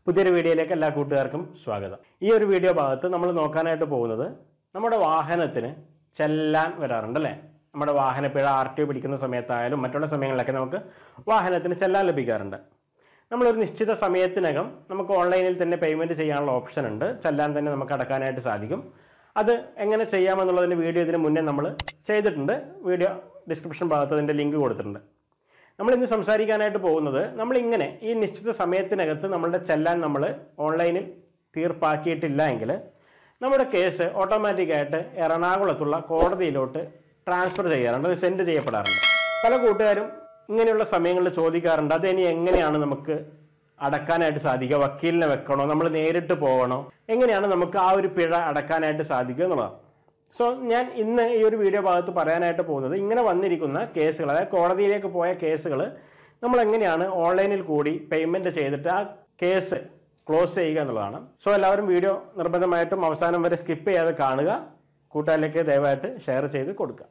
പുതിയൊരു വീഡിയോയിലേക്ക് എല്ലാ കൂട്ടുകാർക്കും സ്വാഗതം ഈ ഒരു വീഡിയോ ഭാഗത്ത് നമ്മൾ നോക്കാനായിട്ട് പോകുന്നത് നമ്മുടെ വാഹനത്തിന് ചെല്ലാൻ വരാറുണ്ട് അല്ലേ നമ്മുടെ വാഹനപ്പിഴ ആർ ടി ഒ പിടിക്കുന്ന സമയത്തായാലും മറ്റുള്ള സമയങ്ങളിലൊക്കെ നമുക്ക് വാഹനത്തിന് ചെല്ലാൻ ലഭിക്കാറുണ്ട് നമ്മളൊരു നിശ്ചിത സമയത്തിനകം നമുക്ക് ഓൺലൈനിൽ തന്നെ പേയ്മെൻറ്റ് ചെയ്യാനുള്ള ഓപ്ഷൻ ഉണ്ട് ചെല്ലാൻ തന്നെ നമുക്ക് അടക്കാനായിട്ട് സാധിക്കും അത് എങ്ങനെ ചെയ്യാമെന്നുള്ളതിൻ്റെ വീഡിയോ ഇതിന് മുന്നേ നമ്മൾ ചെയ്തിട്ടുണ്ട് വീഡിയോ ഡിസ്ക്രിപ്ഷൻ ഭാഗത്ത് അതിൻ്റെ ലിങ്ക് കൊടുത്തിട്ടുണ്ട് നമ്മൾ ഇന്ന് സംസാരിക്കാനായിട്ട് പോകുന്നത് നമ്മൾ ഇങ്ങനെ ഈ നിശ്ചിത സമയത്തിനകത്ത് നമ്മളുടെ ചെല്ലാൻ നമ്മൾ ഓൺലൈനിൽ തീർപ്പാക്കിയിട്ടില്ല എങ്കിൽ നമ്മുടെ കേസ് ഓട്ടോമാറ്റിക്കായിട്ട് എറണാകുളത്തുള്ള കോടതിയിലോട്ട് ട്രാൻസ്ഫർ ചെയ്യാറുണ്ട് സെൻഡ് ചെയ്യപ്പെടാറുണ്ട് പല കൂട്ടുകാരും ഇങ്ങനെയുള്ള സമയങ്ങളിൽ ചോദിക്കാറുണ്ട് അത് ഇനി എങ്ങനെയാണ് നമുക്ക് അടക്കാനായിട്ട് സാധിക്കുക വക്കീലിനെ വെക്കണോ നമ്മൾ നേരിട്ട് പോകണോ എങ്ങനെയാണ് നമുക്ക് ആ ഒരു പിഴ അടക്കാനായിട്ട് സാധിക്കുക എന്നുള്ളതാണ് സോ ഞാൻ ഇന്ന് ഈ ഒരു വീഡിയോ ഭാഗത്ത് പറയാനായിട്ട് പോകുന്നത് ഇങ്ങനെ വന്നിരിക്കുന്ന കേസുകൾ അതായത് കോടതിയിലേക്ക് പോയ കേസുകൾ നമ്മൾ എങ്ങനെയാണ് ഓൺലൈനിൽ കൂടി പേയ്മെൻറ്റ് ചെയ്തിട്ട് ആ കേസ് ക്ലോസ് ചെയ്യുക എന്നുള്ളതാണ് സോ എല്ലാവരും വീഡിയോ നിർബന്ധമായിട്ടും അവസാനം വരെ സ്കിപ്പ് ചെയ്യാതെ കാണുക കൂട്ടുകാരിലേക്ക് ദയവായിട്ട് ഷെയർ ചെയ്ത് കൊടുക്കുക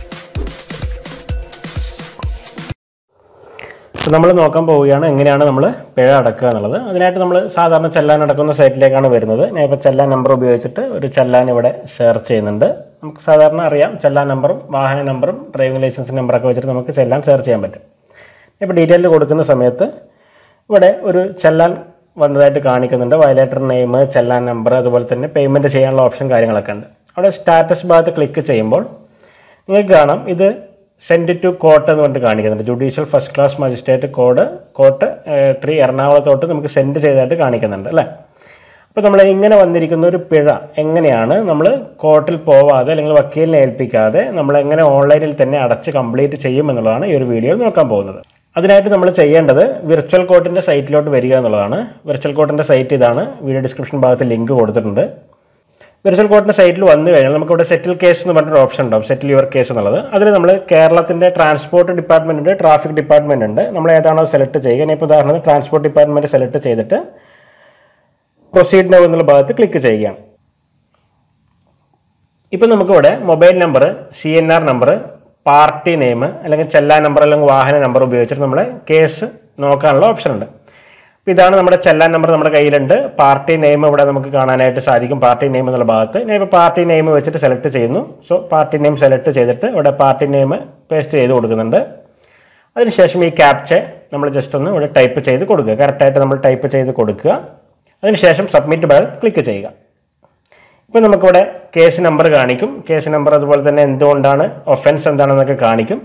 അപ്പോൾ നമ്മൾ നോക്കാൻ പോവുകയാണ് എങ്ങനെയാണ് നമ്മൾ പിഴ അടക്കുക എന്നുള്ളത് അതിനായിട്ട് നമ്മൾ സാധാരണ ചെല്ലാൻ അടക്കുന്ന സൈറ്റിലേക്കാണ് വരുന്നത് ഞാൻ ഇപ്പോൾ ചെല്ലാൻ നമ്പർ ഉപയോഗിച്ചിട്ട് ഒരു ചെല്ലാൻ ഇവിടെ സെർച്ച് ചെയ്യുന്നുണ്ട് നമുക്ക് സാധാരണ അറിയാം ചെല്ലാൻ നമ്പറും വാഹന നമ്പറും ഡ്രൈവിംഗ് ലൈസൻസ് നമ്പറൊക്കെ വെച്ചിട്ട് നമുക്ക് ചെല്ലാൻ സെർച്ച് ചെയ്യാൻ പറ്റും ഇപ്പോൾ ഡീറ്റെയിൽ കൊടുക്കുന്ന സമയത്ത് ഇവിടെ ഒരു ചെല്ലാൻ വന്നതായിട്ട് കാണിക്കുന്നുണ്ട് വയലേറ്റർ നെയിം ചെല്ലാൻ നമ്പർ അതുപോലെ തന്നെ പേയ്മെൻറ്റ് ചെയ്യാനുള്ള ഓപ്ഷൻ കാര്യങ്ങളൊക്കെ ഉണ്ട് അവിടെ സ്റ്റാറ്റസ് ഭാഗത്ത് ക്ലിക്ക് ചെയ്യുമ്പോൾ നിങ്ങൾക്ക് കാണാം ഇത് സെൻഡ് ടു കോർട്ട് എന്ന് പറഞ്ഞിട്ട് കാണിക്കുന്നുണ്ട് judicial first class magistrate code court three എറണാകുളത്തോട്ട് നമുക്ക് സെൻഡ് ചെയ്തതായിട്ട് കാണിക്കുന്നുണ്ട് അല്ലേ അപ്പോൾ നമ്മൾ ഇങ്ങനെ വന്നിരിക്കുന്ന ഒരു പിഴ എങ്ങനെയാണ് നമ്മൾ കോർട്ടിൽ പോവാതെ അല്ലെങ്കിൽ വക്കീലിനെ ഏൽപ്പിക്കാതെ നമ്മൾ എങ്ങനെ ഓൺലൈനിൽ തന്നെ അടച്ച് കംപ്ലീറ്റ് ചെയ്യും എന്നുള്ളതാണ് ഈ ഒരു വീഡിയോയിൽ നോക്കാൻ പോകുന്നത് അതിനായിട്ട് നമ്മൾ ചെയ്യേണ്ടത് വിർച്വൽ കോർട്ടിൻ്റെ സൈറ്റിലോട്ട് വരിക എന്നുള്ളതാണ് വിർച്വൽ കോർട്ടിൻ്റെ സൈറ്റ് ഇതാണ് വീഡിയോ ഡിസ്ക്രിപ്ഷൻ ഭാഗത്ത് ലിങ്ക് കൊടുത്തിട്ടുണ്ട് വിർച്വൽ കോർട്ടിൻ്റെ സൈറ്റിൽ വന്നു കഴിഞ്ഞാൽ നമുക്കിവിടെ സെറ്റിൽ കേസ് എന്ന് പറഞ്ഞൊരു ഓപ്ഷൻ ഉണ്ടാവും സെറ്റിൽ യുവർ കേസ് എന്നുള്ളത് അതിൽ നമ്മൾ കേരളത്തിൻ്റെ ട്രാൻസ്പോർട്ട് ഡിപ്പാർട്ട്മെൻ്റ് ഉണ്ട് ട്രാഫിക് ഡിപ്പാർട്ട്മെൻ്റ് ഉണ്ട് നമ്മൾ ഏതാണോ സെലക്ട് ചെയ്യുക ഇനി ഇപ്പോൾ ഉദാഹരണത്തിന് ട്രാൻസ്പോർട്ട് ഡിപ്പാർട്ട്മെൻറ്റ് സെലക്ട് ചെയ്തിട്ട് പ്രൊസീഡ് നൗ എന്നുള്ള ഭാഗത്ത് ക്ലിക്ക് ചെയ്യുകയാണ് ഇപ്പം നമുക്കിവിടെ mobile number C N R number party name അല്ലെങ്കിൽ ചെല്ലാൻ നമ്പർ അല്ലെങ്കിൽ വാഹന നമ്പർ ഉപയോഗിച്ചിട്ട് നമ്മളെ കേസ് നോക്കാനുള്ള ഓപ്ഷൻ ഉണ്ട് അപ്പോൾ ഇതാണ് നമ്മുടെ ചെല്ലാൻ നമ്പർ നമ്മുടെ കയ്യിലുണ്ട് പാർട്ടി നെയിം ഇവിടെ നമുക്ക് കാണാനായിട്ട് സാധിക്കും പാർട്ടി നെയിം എന്നുള്ള ഭാഗത്ത് ഞാൻ ഇപ്പോൾ പാർട്ടി നെയിം വെച്ചിട്ട് സെലക്ട് ചെയ്യുന്നു സോ പാർട്ടി നെയിം സെലക്ട് ചെയ്തിട്ട് ഇവിടെ പാർട്ടി നെയിം പേസ്റ്റ് ചെയ്ത് കൊടുക്കുന്നുണ്ട് അതിനുശേഷം ഈ ക്യാപ്ച നമ്മൾ ജസ്റ്റ് ഒന്ന് ഇവിടെ ടൈപ്പ് ചെയ്ത് കൊടുക്കുക കറക്റ്റായിട്ട് നമ്മൾ ടൈപ്പ് ചെയ്ത് കൊടുക്കുക അതിനുശേഷം സബ്മിറ്റ് ബട്ടൺ ക്ലിക്ക് ചെയ്യുക ഇപ്പോൾ നമുക്കിവിടെ കേസ് നമ്പർ കാണിക്കും കേസ് നമ്പർ അതുപോലെ തന്നെ എന്തുകൊണ്ടാണ് ഒഫൻസ് എന്താണെന്നൊക്കെ കാണിക്കും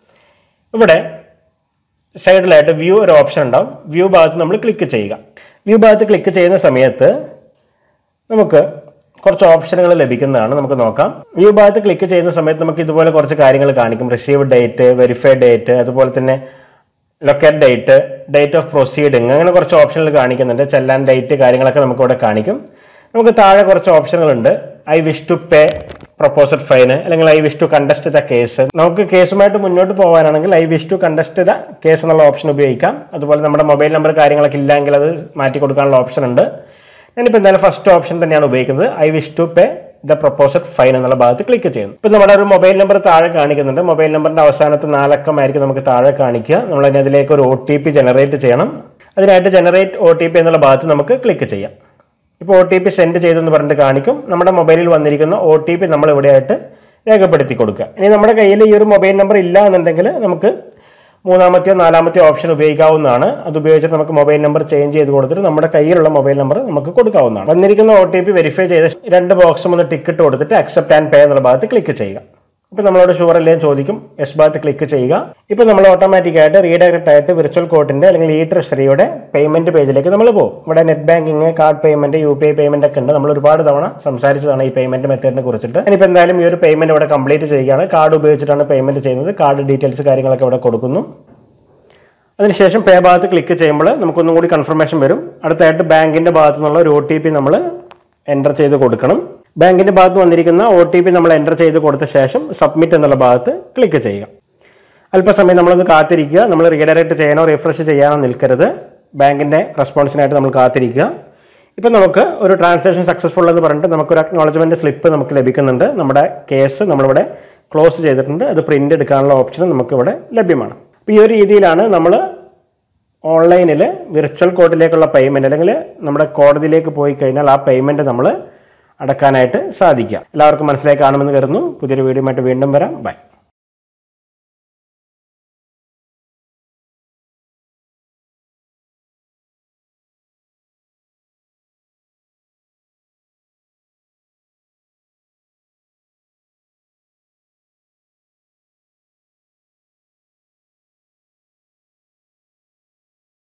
ഇവിടെ സൈഡിലായിട്ട് വ്യൂ ഒരു ഓപ്ഷൻ ഉണ്ടാവും വ്യൂ ഭാഗത്ത് നമ്മൾ ക്ലിക്ക് ചെയ്യുക വ്യൂ ഭാഗത്ത് ക്ലിക്ക് ചെയ്യുന്ന സമയത്ത് നമുക്ക് കുറച്ച് ഓപ്ഷനുകൾ ലഭിക്കുന്നതാണ് നമുക്ക് നോക്കാം വ്യൂ ഭാഗത്ത് ക്ലിക്ക് ചെയ്യുന്ന സമയത്ത് നമുക്ക് ഇതുപോലെ കുറച്ച് കാര്യങ്ങൾ കാണിക്കും റിസീവ് ഡേറ്റ് വെരിഫൈഡ് ഡേറ്റ് അതുപോലെ തന്നെ locate date date of proceeding അങ്ങനെ കുറച്ച് ഓപ്ഷനുകൾ കാണിക്കുന്നുണ്ട് ചെല്ലാൻ ഡേറ്റ് കാര്യങ്ങളൊക്കെ നമുക്ക് ഇവിടെ കാണിക്കും നമുക്ക് താഴെ കുറച്ച് ഓപ്ഷനുകളുണ്ട് I wish to pay proposed fine അല്ലെങ്കിൽ I wish to contest the case നമുക്ക് കേസുമായിട്ട് മുന്നോട്ട് പോകാനാണെങ്കിൽ I wish to contest the case എന്നുള്ള ഓപ്ഷൻ ഉപയോഗിക്കാം അതുപോലെ നമ്മുടെ മൊബൈൽ നമ്പർ കാര്യങ്ങളൊക്കെ ഇല്ലെങ്കിൽ അത് മാറ്റി കൊടുക്കാനുള്ള ഓപ്ഷൻ ഉണ്ട് ഞാനിപ്പോൾ എന്തായാലും ഫസ്റ്റ് ഓപ്ഷൻ തന്നെയാണ് ഉപയോഗിക്കുന്നത് I wish to pay the proposed fine എന്നുള്ള ഭാഗത്ത് ക്ലിക്ക് ചെയ്യുന്നു ഇപ്പം നമ്മുടെ ഒരു മൊബൈൽ നമ്പർ താഴെ കാണിക്കുന്നുണ്ട് മൊബൈൽ നമ്പറിന്റെ അവസാനത്തെ നാലക്കമായിരിക്കും നമുക്ക് താഴെ കാണിക്കുക നമ്മൾ അതിന് അതിലേക്ക് ഒരു ഒ ടി പി ജനറേറ്റ് ചെയ്യണം അതിനായിട്ട് ജനറേറ്റ് ഒ ടി പി എന്നുള്ള ഭാഗത്ത് നമുക്ക് ക്ലിക്ക് ചെയ്യാം ഇപ്പോൾ ഒ ടി പി സെൻഡ് ചെയ്തെന്ന് പറഞ്ഞിട്ട് കാണിക്കും നമ്മുടെ മൊബൈലിൽ വന്നിരിക്കുന്ന ഒ ടി പി നമ്മൾ ഇവിടെയായിട്ട് രേഖപ്പെടുത്തി കൊടുക്കുക ഇനി നമ്മുടെ കയ്യിൽ ഈ ഒരു മൊബൈൽ നമ്പർ ഇല്ല എന്നുണ്ടെങ്കിൽ നമുക്ക് മൂന്നാമത്തെയോ നാലാമത്തെയോ ഓപ്ഷൻ ഉപയോഗിക്കാവുന്നതാണ് അത് ഉപയോഗിച്ചിട്ട് നമുക്ക് മൊബൈൽ നമ്പർ ചേഞ്ച് ചെയ്ത് കൊടുത്തിട്ട് നമ്മുടെ കയ്യിലുള്ള മൊബൈൽ നമ്പർ നമുക്ക് കൊടുക്കാവുന്നതാണ് വന്നിരിക്കുന്ന ഒ ടി പി വെരിഫൈ ചെയ്ത് രണ്ട് ബോക്സും ഒന്ന് ടിക്കറ്റ് കൊടുത്തിട്ട് അക്സെപ്റ്റ് ആൻഡ് പേ എന്നുള്ള ഭാഗത്ത് ക്ലിക്ക് ചെയ്യുക ഇപ്പോൾ നമ്മളോട് ഷുവർ അല്ലേ ചോദിക്കും എസ് ഭാഗത്ത് ക്ലിക്ക് ചെയ്യുക ഇപ്പോൾ നമ്മൾ ഓട്ടോമാറ്റിക്കായിട്ട് റീഡയറക്റ്റ് ആയിട്ട് വിർച്വൽ കോർട്ടിൻ്റെ അല്ലെങ്കിൽ ഇ ട്രഷറിയുടെ പേയ്മെന്റ് പേജിലേക്ക് നമ്മൾ പോകും ഇവിടെ net banking card payment U P I payment ഒക്കെ ഉണ്ട് നമ്മൾ ഒരുപാട് തവണ സംസാരിച്ചതാണ് ഈ പേയ്മെന്റ് മെത്തേഡിനെ കുറിച്ചിട്ട് ഇനിയിപ്പോൾ എന്തായാലും ഈ ഒരു പേയ്മെന്റ് ഇവിടെ കംപ്ലീറ്റ് ചെയ്യുകയാണ് കാർഡ് ഉപയോഗിച്ചിട്ടാണ് പേയ്മെന്റ് ചെയ്യുന്നത് കാർഡ് ഡീറ്റെയിൽസ് കാര്യങ്ങളൊക്കെ ഇവിടെ കൊടുക്കുന്നു അതിനുശേഷം പേ ഭാഗത്ത് ക്ലിക്ക് ചെയ്യുമ്പോൾ നമുക്കൊന്നും കൂടി കൺഫർമേഷൻ വരും അടുത്തായിട്ട് ബാങ്കിന്റെ ഭാഗത്തു നിന്നുള്ള ഒരു ഒ ടി പി നമ്മൾ എൻ്റർ ചെയ്ത് കൊടുക്കണം ബാങ്കിന്റെ ഭാഗത്ത് വന്നിരിക്കുന്ന ഒ ടി പി നമ്മൾ എൻ്റർ ചെയ്ത് കൊടുത്ത ശേഷം സബ്മിറ്റ് എന്നുള്ള ഭാഗത്ത് ക്ലിക്ക് ചെയ്യുക അല്പസമയം നമ്മളൊന്ന് കാത്തിരിക്കുക നമ്മൾ റീഡയറക്റ്റ് ചെയ്യാനോ റിഫ്രഷ് ചെയ്യാനോ നിൽക്കരുത് ബാങ്കിന്റെ റെസ്പോൺസിനായിട്ട് നമ്മൾ കാത്തിരിക്കുക ഇപ്പം നമുക്ക് ഒരു ട്രാൻസാക്ഷൻ സക്സസ്ഫുൾ എന്ന് പറഞ്ഞിട്ട് നമുക്കൊരു അക്നോളജ്മെന്റ് സ്ലിപ്പ് നമുക്ക് ലഭിക്കുന്നുണ്ട് നമ്മുടെ കേസ് നമ്മളിവിടെ ക്ലോസ് ചെയ്തിട്ടുണ്ട് അത് പ്രിന്റ് എടുക്കാനുള്ള ഓപ്ഷൻ നമുക്കിവിടെ ലഭ്യമാണ് അപ്പോൾ ഈ ഒരു രീതിയിലാണ് നമ്മൾ ഓൺലൈനിൽ വിർച്വൽ കോർട്ടിലേക്കുള്ള പേയ്മെൻറ്റ് അല്ലെങ്കിൽ നമ്മുടെ കോടതിയിലേക്ക് പോയി കഴിഞ്ഞാൽ ആ പേയ്മെൻറ്റ് നമ്മൾ അടക്കാനായിട്ട് സാധിക്കുക എല്ലാവർക്കും മനസ്സിലായി കാണുമെന്ന് കരുതുന്നു പുതിയൊരു വീഡിയോ ആയിട്ട് വീണ്ടും വരാം ബൈ